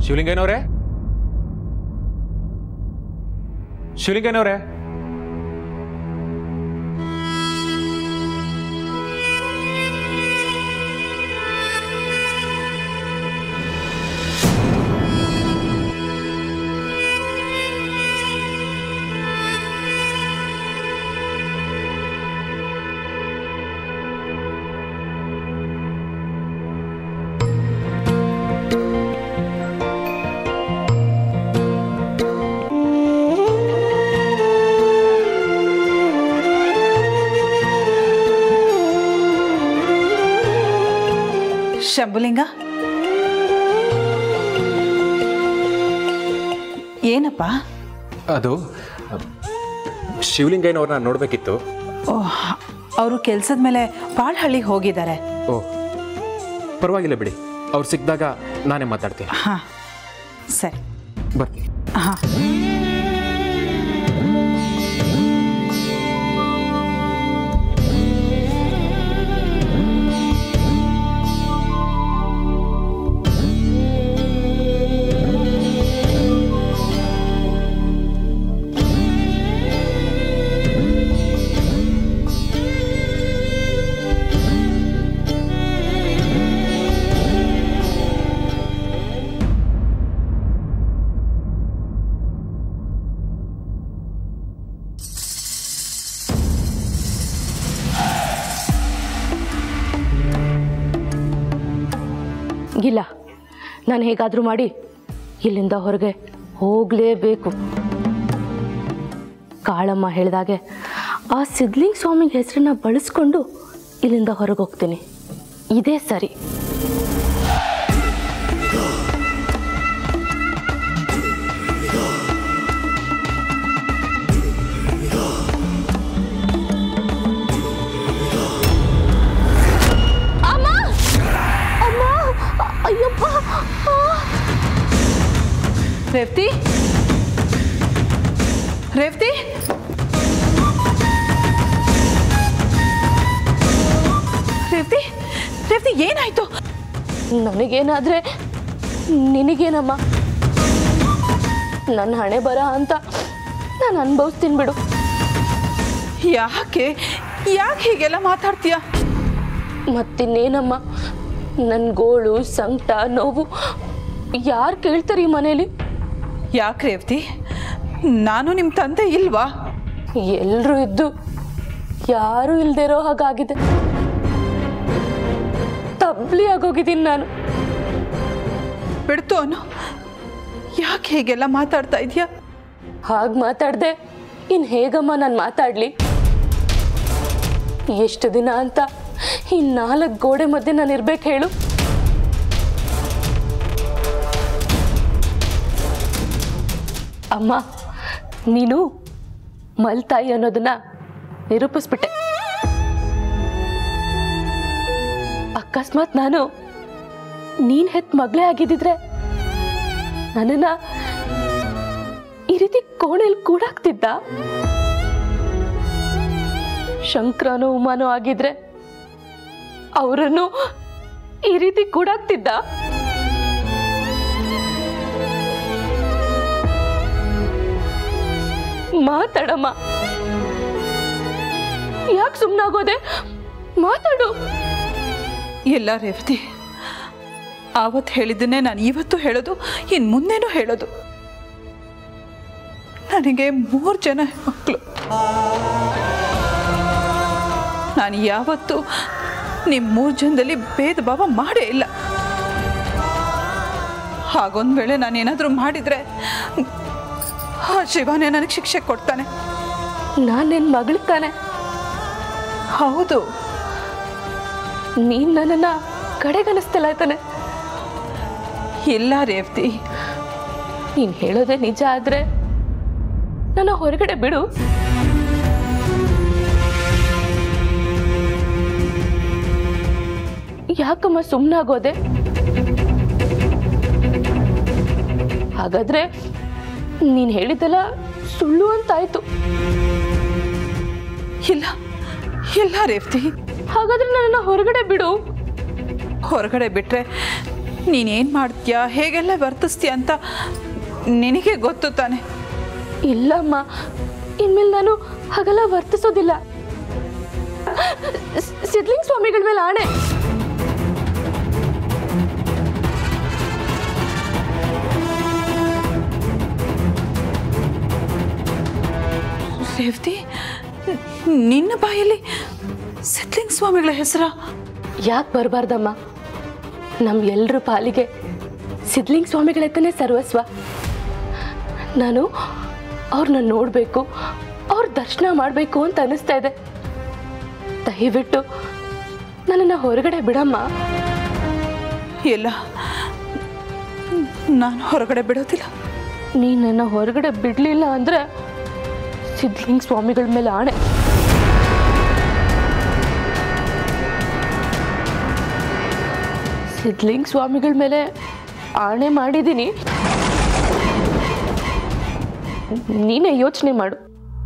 ಶಿವಲಿಂಗಯ್ಯನವ್ರೆ ಶಿವಲಿಂಗಯ್ಯನವ್ರೆ ಶಂಭುಲಿಂಗ ಏನಪ್ಪ ಅದು ಶಿವಲಿಂಗಯ್ಯನವ್ರನ್ನ ನೋಡಬೇಕಿತ್ತು ಓಹ್ ಅವರು ಕೆಲ್ಸದ ಮೇಲೆ ಪಾಳ್ಹಳ್ಳಿಗೆ ಹೋಗಿದ್ದಾರೆ ಓ ಪರವಾಗಿಲ್ಲ ಬಿಡಿ ಅವ್ರು ಸಿಕ್ಕಿದಾಗ ನಾನೇ ಮಾತಾಡ್ತೀನಿ ಹಾಂ ಸರಿ ಬರ್ತೀನಿ ಹಾಂ ಇಲ್ಲ ನಾನು ಹೇಗಾದರೂ ಮಾಡಿ ಇಲ್ಲಿಂದ ಹೊರಗೆ ಹೋಗಲೇಬೇಕು ಕಾಳಮ್ಮ ಹೇಳಿದಾಗೆ ಆ ಸಿದ್ಲಿಂಗ್ ಸ್ವಾಮಿ ಹೆಸರನ್ನ ಬಳಸ್ಕೊಂಡು ಇಲ್ಲಿಂದ ಹೊರಗೆ ಹೋಗ್ತೀನಿ ಇದೇ ಸರಿ ಅಮ್ಮ ಅಮ್ಮ ಅಯ್ಯಪ್ಪ ಆ! ರೇವತಿ ರೇವತಿ ರೇವತಿ ರೇವತಿ ಏನಾಯ್ತು ನನಗೇನಾದ್ರೆ ನಿನಗೇನಮ್ಮ ನನ್ನ ಹಣೆ ಬರ ಅಂತ ನಾನು ಅನುಭವಿಸ್ತೀನಿ ಬಿಡು ಯಾಕೆ ಯಾಕೆ ಹೀಗೆಲ್ಲ ಮಾತಾಡ್ತೀಯ ಮತ್ತಿನ್ನೇನಮ್ಮ ನನ್ನ ಗೋಳು ಸಂಕಟ ನೋವು ಯಾರು ಕೇಳ್ತಾರೆ ಈ ಮನೇಲಿ ಯಾಕೆ ರೇವತಿ ನಾನು ನಿಮ್ಮ ತಂದೆ ಇಲ್ವಾ ಎಲ್ಲರೂ ಇದ್ದು ಯಾರೂ ಇಲ್ದೇ ಇರೋ ಹಾಗಾಗಿದೆ ತಬ್ಲಿ ಆಗೋಗಿದ್ದೀನಿ ನಾನು ಬಿಡ್ತು ಅನು ಯಾಕೆ ಹೀಗೆಲ್ಲ ಮಾತಾಡ್ತಾ ಇದೀಯಾ ಹಾಗೆ ಮಾತಾಡ್ದೆ ಇನ್ನು ಹೇಗಮ್ಮ ನಾನು ಮಾತಾಡಲಿ ಎಷ್ಟು ದಿನ ಅಂತ ಈ ನಾಲ್ಕು ಗೋಡೆ ಮಧ್ಯೆ ನಾನು ಇರ್ಬೇಕು ಹೇಳು ಅಮ್ಮ ನೀನು ಮಲ್ತಾಯಿ ಅನ್ನೋದನ್ನ ನಿರೂಪಿಸ್ಬಿಟ್ಟೆ ಅಕಸ್ಮಾತ್ ನಾನು ನೀನ್ ಹೆತ್ ಮಗಳೇ ಆಗಿದ್ದಿದ್ರೆ ನನ್ನನ್ನ ಈ ರೀತಿ ಕೋಣೆಯಲ್ಲಿ ಕೂಡಾಕ್ತಿದ್ದ ಶಂಕರನೋ ಉಮಾನೋ ಆಗಿದ್ರೆ ಅವರನ್ನು ಈ ರೀತಿ ಕೂಡಾಕ್ತಿದ್ದ ಮಾತಾಡಮ್ಮ ಯಾಕೆ ಸುಮ್ಮನಾಗೋದೆ ಮಾತಾಡು ಇಲ್ಲ ರೇವತಿ ಆವತ್ತು ಹೇಳಿದ್ದನ್ನೇ ನಾನು ಇವತ್ತು ಹೇಳೋದು ಇನ್ನು ಮುಂದೆನೂ ಹೇಳೋದು ನನಗೆ ಮೂರು ಜನ ಮಕ್ಕಳು ನಾನು ಯಾವತ್ತೂ ನಿಮ್ಮ ಮೂರು ಜನದಲ್ಲಿ ಭೇದ ಭಾವ ಮಾಡೇ ಇಲ್ಲ ಹಾಗೊಂದು ವೇಳೆ ನಾನೇನಾದರೂ ಮಾಡಿದರೆ ಆ ಶಿವನೇ ನನಗೆ ಶಿಕ್ಷೆ ಕೊಡ್ತಾನೆ ನಾನು ನಿನ್ನ ಮಗಳು ತಾನೆ ಹೌದು ನೀನ್ ನನ್ನನ್ನ ಕಡೆಗಣಿಸ್ತಿಲ್ಲ ತಾನೆ ಇಲ್ಲ ರೇವತಿ ನೀನ್ ಹೇಳೋದೇ ನಿಜ ಆದ್ರೆ ನನ್ನ ಹೊರಗಡೆ ಬಿಡು ಯಾಕಮ್ಮ ಸುಮ್ಮನಾಗೋದೆ ಹಾಗಾದ್ರೆ ನೀನ್ ಹೇಳಿದ್ದೆಲ್ಲ ಸುಳ್ಳು ಅಂತಾಯ್ತು ಇಲ್ಲ ಇಲ್ಲ ರೇವತಿ ಹಾಗಾದ್ರೆ ನನ್ನ ಹೊರಗಡೆ ಬಿಡು ಹೊರಗಡೆ ಬಿಟ್ರೆ ನೀನೇನು ಮಾಡ್ತೀಯಾ ಹೇಗೆಲ್ಲ ವರ್ತಿಸ್ತೀಯ ಅಂತ ನಿನಗೆ ಗೊತ್ತು ತಾನೆ ಇಲ್ಲಮ್ಮ ಇನ್ಮೇಲೆ ನಾನು ಹಾಗೆಲ್ಲ ವರ್ತಿಸೋದಿಲ್ಲ ಸ್- ಸಿದ್ಲಿಂಗ್ ಸ್ವಾಮಿಗಳ ಮೇಲೆ ಆಣೆ ರೇವತಿ ನಿನ್ನ ಬಾಯಲ್ಲಿ ಸಿದ್ಲಿಂಗ್ ಸ್ವಾಮಿಗಳ ಹೆಸರ ಯಾಕೆ ಬರಬಾರ್ದಮ್ಮ ನಮ್ಮ ಎಲ್ಲರ ಪಾಲಿಗೆ ಸಿದ್ಲಿಂಗ್ ಸ್ವಾಮಿಗಳತ್ತನೇ ಸರ್ವಸ್ವ ನಾನು ಅವ್ರನ್ನ ನೋಡಬೇಕು ಅವ್ರ ದರ್ಶನ ಮಾಡಬೇಕು ಅಂತ ಅನಿಸ್ತಾ ಇದೆ ದಯವಿಟ್ಟು ನನ್ನನ್ನು ಹೊರಗಡೆ ಬಿಡಮ್ಮ ಇಲ್ಲ ನಾನು ಹೊರಗಡೆ ಬಿಡೋದಿಲ್ಲ ನೀ ನನ್ನ ಹೊರಗಡೆ ಬಿಡಲಿಲ್ಲ ಅಂದರೆ ಸಿದ್ಲಿಂಗ್ ಸ್ವಾಮಿಗಳ ಮೇಲೆ ಆಣೆ ಸಿದ್ಲಿಂಗ್ ಸ್ವಾಮಿಗಳ ಮೇಲೆ ಆಣೆ ಮಾಡಿದ್ದೀನಿ ನೀನೇ ಯೋಚನೆ ಮಾಡು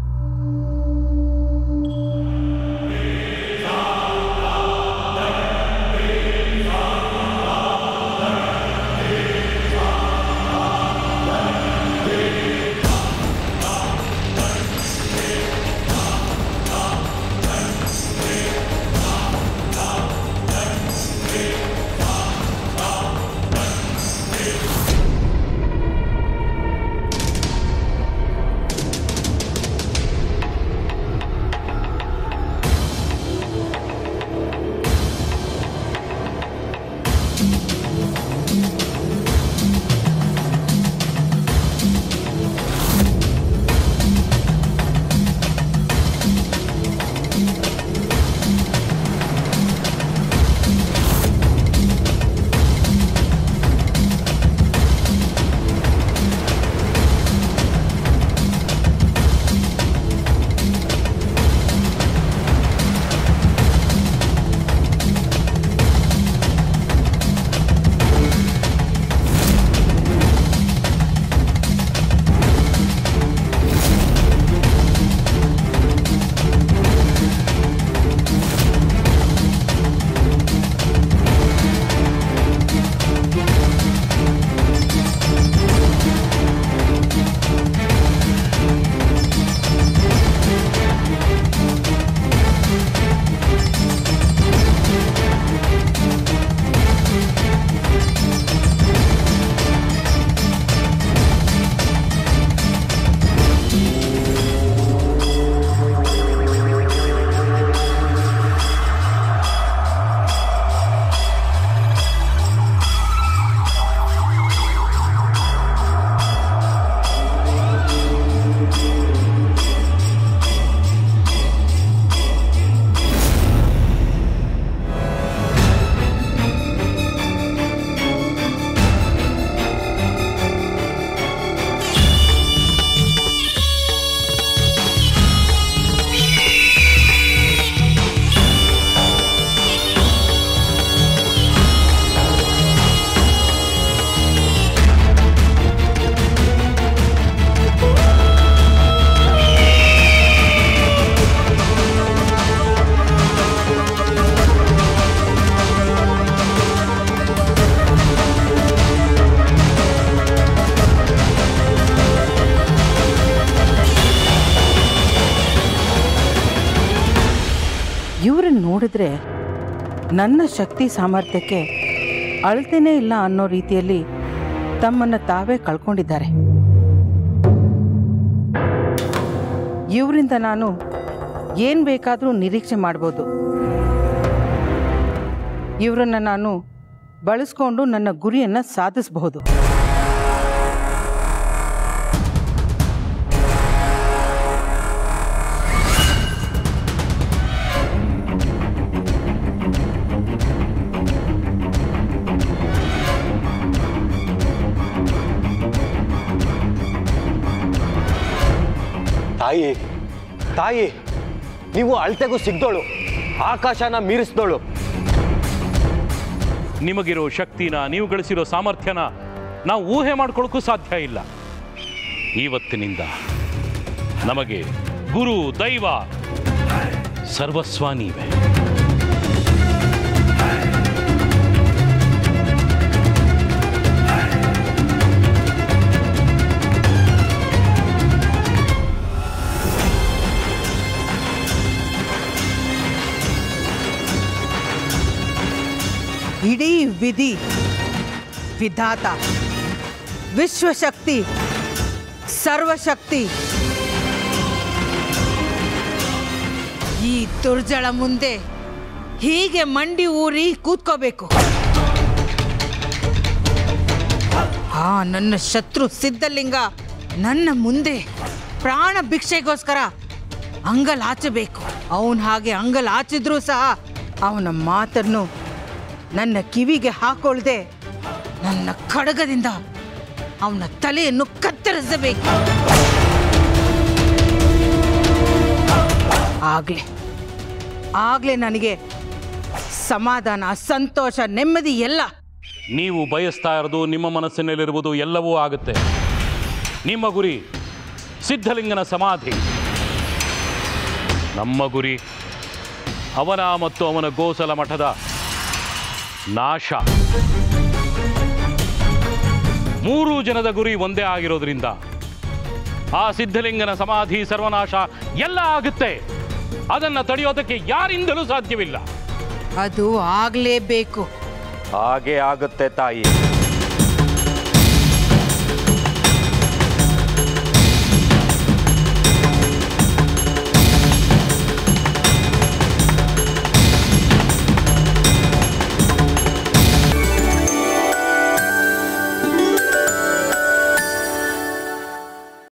ಇವ್ರನ್ನ ನೋಡಿದ್ರೆ ನನ್ನ ಶಕ್ತಿ ಸಾಮರ್ಥ್ಯಕ್ಕೆ ಅಳತೆನೇ ಇಲ್ಲ ಅನ್ನೋ ರೀತಿಯಲ್ಲಿ ತಮ್ಮನ್ನು ತಾವೇ ಕಳ್ಕೊಂಡಿದ್ದಾರೆ ಇವರಿಂದ ನಾನು ಏನು ಬೇಕಾದರೂ ನಿರೀಕ್ಷೆ ಮಾಡ್ಬೋದು ಇವರನ್ನು ನಾನು ಬಳಸ್ಕೊಂಡು ನನ್ನ ಗುರಿಯನ್ನು ಸಾಧಿಸಬಹುದು ತಾಯಿ ತಾಯಿ ನೀವು ಅಳತೆಗೂ ಸಿಗ್ದೋಳು ಆಕಾಶನ ಮೀರಿಸ್ದೋಳು ನಿಮಗಿರೋ ಶಕ್ತಿನ ನೀವು ಗಳಿಸಿರೋ ಸಾಮರ್ಥ್ಯನ ನಾವು ಊಹೆ ಮಾಡ್ಕೊಳ್ಳೋಕ್ಕೂ ಸಾಧ್ಯ ಇಲ್ಲ ಇವತ್ತಿನಿಂದ ನಮಗೆ ಗುರು ದೈವ ಸರ್ವಸ್ವ ನೀವೇ ವಿಧಿ ವಿಧಾತ ವಿಶ್ವಶಕ್ತಿ ಸರ್ವಶಕ್ತಿ ಈ ದುರ್ಜಳ ಮುಂದೆ ಹೀಗೆ ಮಂಡಿ ಊರಿ ಕೂತ್ಕೋಬೇಕು ಆ ನನ್ನ ಶತ್ರು ಸಿದ್ಧಲಿಂಗ ನನ್ನ ಮುಂದೆ ಪ್ರಾಣ ಭಿಕ್ಷೆಗೋಸ್ಕರ ಅಂಗಲಾಚಬೇಕು ಅವನು ಹಾಗೆ ಅಂಗಲಾಚಿದ್ರೂ ಸಹ ಅವನ ಮಾತನ್ನು ನನ್ನ ಕಿವಿಗೆ ಹಾಕೊಳ್ದೆ ನನ್ನ ಖಡ್ಗದಿಂದ ಅವನ ತಲೆಯನ್ನು ಕತ್ತರಿಸಬೇಕು ಆಗ್ಲೇ ಆಗ್ಲೇ ನನಗೆ ಸಮಾಧಾನ ಸಂತೋಷ ನೆಮ್ಮದಿ ಎಲ್ಲ ನೀವು ಬಯಸ್ತಾ ಇರೋದು ನಿಮ್ಮ ಮನಸ್ಸಿನಲ್ಲಿರುವುದು ಎಲ್ಲವೂ ಆಗುತ್ತೆ ನಿಮ್ಮ ಗುರಿ ಸಿದ್ಧಲಿಂಗನ ಸಮಾಧಿ ನಮ್ಮ ಗುರಿ ಅವನ ಮತ್ತು ಅವನ ಗೋಸಲ ಮಠದ ನಾಶ ಮೂರು ಜನದ ಗುರಿ ಒಂದೇ ಆಗಿರೋದ್ರಿಂದ ಆ ಸಿದ್ಧಲಿಂಗನ ಸಮಾಧಿ ಸರ್ವನಾಶ ಎಲ್ಲ ಆಗುತ್ತೆ ಅದನ್ನು ತಡೆಯೋದಕ್ಕೆ ಯಾರಿಂದಲೂ ಸಾಧ್ಯವಿಲ್ಲ ಅದು ಆಗಲೇಬೇಕು ಹಾಗೆ ಆಗುತ್ತೆ ತಾಯಿ